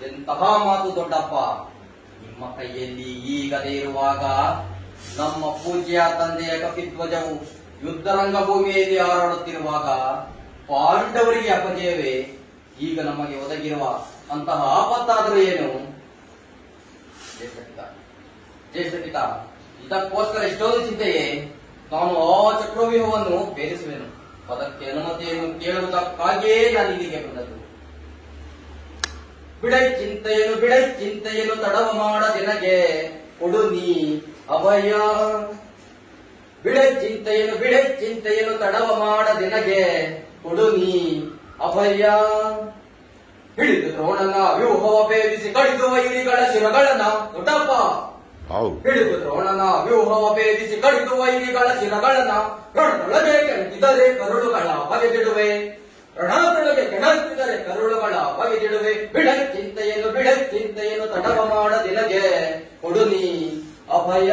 ಎಂತಹ ಮಾತು ದೊಡ್ಡಪ್ಪ ನಿಮ್ಮ ಕೈಯಲ್ಲಿ ಈಗದೇ ಇರುವಾಗ ನಮ್ಮ ಪೂಜ್ಯ ತಂದೆಯ ಕಪಿಧ್ವಜವು ಯುದ್ಧರಂಗ ಭೂಮಿಯಲ್ಲಿ ಹಾರಾಡುತ್ತಿರುವಾಗ ಪಾಂಡವರಿಗೆ ಅಪಜಯವೇ ಈಗ ನಮಗೆ ಒದಗಿರುವ ಅಂತಹ ಆಪತ್ತಾದರೂ ಏನು ಜ್ಯೇಷ್ಠ ಪಿತ ಜ್ಯೇಷ್ಠ ಪಿತ ಇದಕ್ಕೋಸ್ಕರ ಎಷ್ಟೊಂದು ಚಿಂತೆಯೇ ನಾನು ಆ ಚಕ್ರವ್ಯೂಹವನ್ನು ಭೇದಿಸುವೆನು ಅದಕ್ಕೆ ಅನುಮತಿಯನ್ನು ಕೇಳುವುದಕ್ಕಾಗಿಯೇ ನಾನು ಇಲ್ಲಿಗೆ ಬಂದದ್ದು ಬಿಡೈ ಚಿಂತೆಯನ್ನು ಬಿಡೈ ಚಿಂತೆಯನ್ನು ತಡವ ಮಾಡದಿನಗೆ ಕೊಡು ನೀ ಅಭಯ ಬಿಡೈ ಚಿಂತೆಯನ್ನು ಬಿಡೈ ಚಿಂತೆಯನ್ನು ತಡವ ಮಾಡದಿನಗೆ ಕೊಡು ನೀ ಅಭಯ ಹಿಡಿದು ದ್ರೋಣನ ವ್ಯೂಹವ ಭೇದಿಸಿ ಕಡಿದು ವೈರಿಗಳ ಶಿರಗಳನ್ನ ದೊಡ್ಡಪ್ಪ ವಾವ್ ಹಿಡಿದು ದ್ರೋಣನ ವ್ಯೂಹವ ಭೇದಿಸಿ ಕಡಿದು ವೈರಿಗಳ ಶಿರಗಳನ್ನ ರಣದೊಳಗೆ ಕೆಣಕಿದರೆ ಕರುಳುಗಳ ಬಗೆದಿಡುವೆ ರಣದೊಳಗೆ ಕೆಣಕಿದರೆ ಕರುಳುಗಳ ಬಗೆದಿಡುವೆ ಬಿಡ ಚಿಂತೆಯನ್ನು ಬಿಡ ಚಿಂತೆಯನ್ನು ತಡವ ಮಾಡದಿನಗೆ ಕೊಡು ನೀ ಅಭಯ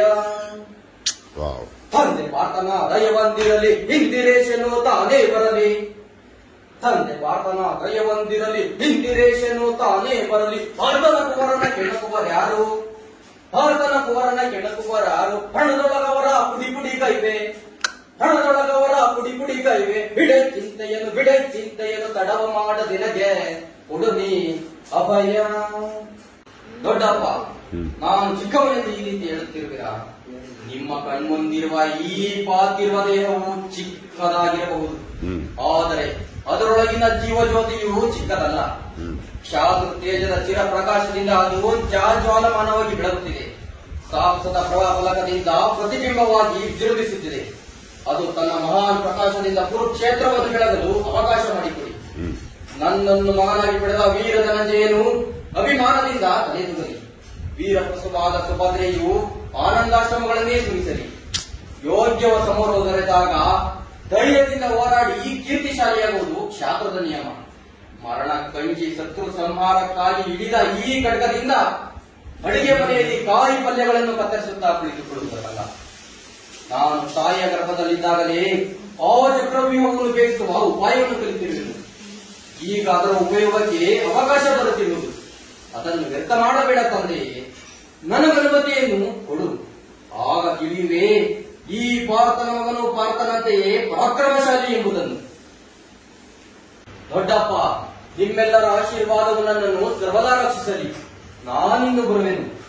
ವಾವ್ ತಂದೆ ಪಾತನ ದಯವಂದಿರಲಿ ಇಂದಿರೇಶನು ತಾನೇ ಬರಲಿ ತಂದೆ ಪಾತನ ದಯವಂದಿರಲಿ ಇಂದಿರೇಶನು ತಾನೇ ಬರಲಿ ಭಾರತನ ಕುವರನ ಕೆಣಕುವರ್ಯಾರು ಭಾರತನ ಕುವರನ ಕೆಣಕುವರ್ಯಾರು ಹಣದೊಳಗವರ ಪುಡಿ ಪುಡಿ ಕೈವೆ ಹಣದೊಳಗವರ ಪುಡಿ ಪುಡಿ ಕೈವೆ ಬಿಡೆ ಚಿಂತೆಯನ್ನು ಬಿಡೆ ಚಿಂತೆಯನ್ನು ತಡವ ಮಾಡದಿನಗೆ ಕೊಡು ನೀ ಅಭಯ ದೊಡ್ಡಪ್ಪ ಹ್ಮ್. ನಾನು ಚಿಕ್ಕವನಿಂದ ಈ ರೀತಿ ಹೇಳುತ್ತಿರುವಿರಾ ನಿಮ್ಮ ಕಣ್ಮುಂದಿರುವ ಈ ಪಾತಿರುವ ದೇಹವು ಚಿಕ್ಕದಾಗಿರಬಹುದು ಹ್ಮ್ ಆದರೆ ಅದರೊಳಗಿನ ಜೀವಜ್ಯೋತಿಯು ಚಿಕ್ಕದಲ್ಲ ಹ್ಮ್ ಕ್ಷಾತ್ರ ತೇಜದ ಚಿರ ಪ್ರಕಾಶದಿಂದ ಅದು ಜಾಜ್ವಾಲಮಾನವಾಗಿ ಬೆಳಗುತ್ತಿದೆ ಸಾಹಸದ ಪ್ರವಾಹಲಕದಿಂದ ಪ್ರತಿಬಿಂಬವಾಗಿ ವಿಜೃಂಭಿಸುತ್ತಿದೆ ಅದು ತನ್ನ ಮಹಾನ್ ಪ್ರಕಾಶದಿಂದ ಕುರುಕ್ಷೇತ್ರವನ್ನು ಬೆಳಗಲು ಅವಕಾಶ ಮಾಡಿಕೊಡಿ ಹ್ಮ್ ನನ್ನನ್ನು ಮಗನಾಗಿ ಪಡೆದ ವೀರ ಧನಂಜಯನು ಅಭಿಮಾನದಿಂದ ತಲೆದೂಗಲಿ ವೀರ ಪ್ರಸುವಾದ ಸುಭದ್ರೆಯು ಆನಂದಾಶ್ರಮಗಳನ್ನೇ ಸುರಿಸಲಿ ಯೋಗ್ಯವ ಸಮೂಹ ದೊರೆತಾಗ ಧೈರ್ಯದಿಂದ ಹೋರಾಡಿ ಕೀರ್ತಿಶಾಲಿಯಾಗುವುದು ಕ್ಷಾತ್ರದ ನಿಯಮ ಮರಣ ಕಂಚಿ ಶತ್ರು ಸಂಹಾರಕ್ಕಾಗಿ ಹಿಡಿದ ಈ ಖಡ್ಗದಿಂದ ಅಡಿಗೆ ಮನೆಯಲ್ಲಿ ಕಾಯಿ ಪಲ್ಯಗಳನ್ನು ಕತ್ತರಿಸುತ್ತಾ ಕುಳಿತುಕೊಳ್ಳುವುದಲ್ಲ ನಾನು ತಾಯಿಯ ಗರ್ಭದಲ್ಲಿದ್ದಾಗಲೇ ಆ ಚಕ್ರವ್ಯೂಹವನ್ನು ಬೇಯಿಸುವ ಉಪಾಯವನ್ನು ಕಲಿತಿರುವೆನು ಈಗ ಅದರ ಉಪಯೋಗಕ್ಕೆ ಅವಕಾಶ ಬರುತ್ತಿರುವುದು ಅದನ್ನು ವ್ಯರ್ಥ ಮಾಡಬೇಡ ತಂದೆಯೇ ನನಗನುಮತಿಯನ್ನು ಕೊಡು ಆಗ ತಿಳಿಯುವೆ ಈ ಭಾರತನ ಮಗನು ಭಾರತನಂತೆಯೇ ಪರಾಕ್ರಮಶಾಲಿ ಎಂಬುದನ್ನು ದೊಡ್ಡಪ್ಪ ನಿಮ್ಮೆಲ್ಲರ ಆಶೀರ್ವಾದವು ನನ್ನನ್ನು ಸರ್ವದಾ ರಕ್ಷಿಸಲಿ ನಾನಿನ್ನು ಬರುವೆನು